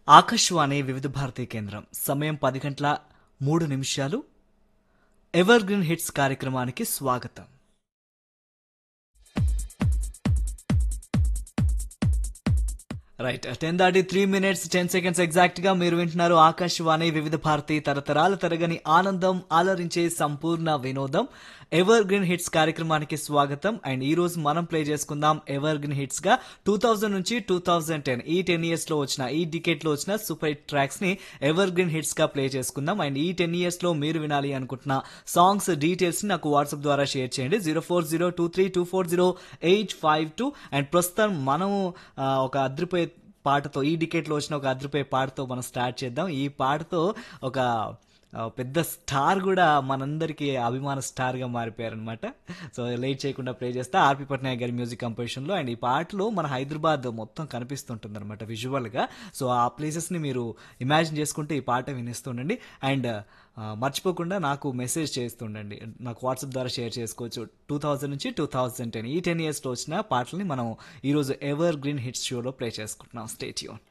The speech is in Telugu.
ఆకాశవాణి వివిధ భారతీ కేంద్రం సమయం పది గంటల మూడు నిమిషాలు ఎవర్ గ్రీన్ హిట్స్ కార్యక్రమానికి స్వాగతం రైట్ టెన్ దాటి three minutes ten seconds exact గా మీరు వింటున్నారు ఆకాశవాణి వివిధ భారతి తరతరాల తరగని ఆనందం ఆలరించే సంపూర్ణ వినోదం ఎవర్ గ్రీన్ హిట్స్ కార్యక్రమానికి స్వాగతం అండ్ ఈ రోజు మనం ప్లే చేసుకుందాం ఎవర్ గ్రీన్ హిట్స్ గా టూ థౌజండ్ నుంచి టూ థౌజండ్ టెన్ ఈ టెన్ ఇయర్స్ లో వచ్చిన ఈ డికెట్ లో వచ్చిన సూపర్ హిట్ ట్రాక్స్ ని ఎవర్ గ్రీన్ హిట్స్ గా ప్లే చేసుకుందాం అండ్ ఈ టెన్ ఇయర్స్ లో మీరు వినాలి అనుకుంటున్న సాంగ్స్ డీటెయిల్స్ ని నాకు వాట్సాప్ ద్వారా షేర్ చేయండి zero four zero two three two four zero eight five two and ప్రస్తుతం మనము ఆ, ఒక అద్రిపోయే పాటతో ఈ డికెట్లో వచ్చిన ఒక అద్రిపోయే పాటతో మనం స్టార్ట్ చేద్దాం ఈ పాటతో ఒక ఆ, పెద్ద స్టార్ కూడా మనందరికీ అభిమాన స్టార్గా మారిపోయారనమాట సో లేట్ చేయకుండా ప్లే చేస్తే ఆర్పి పట్నాయక్ గారి మ్యూజిక్ కంపోజిషన్లో అండ్ ఈ పాటలో మన హైదరాబాద్ మొత్తం కనిపిస్తుంటుంది అనమాట విజువల్గా సో ఆ ప్లేసెస్ని మీరు ఇమాజిన్ చేసుకుంటే ఈ పాట వినిస్తుండండి అండ్ ఆ, మర్చిపోకుండా నాకు మెసేజ్ చేస్తుండండి నాకు వాట్సాప్ ద్వారా షేర్ చేసుకోవచ్చు టూ థౌజండ్ నుంచి టూ థౌజండ్ టెన్ ఈ టెన్ ఇయర్స్లో వచ్చిన పాటల్ని మనం ఈరోజు ఎవర్ గ్రీన్ హిట్స్ షోలో ప్లే చేసుకుంటున్నాం స్టేట్ యూన్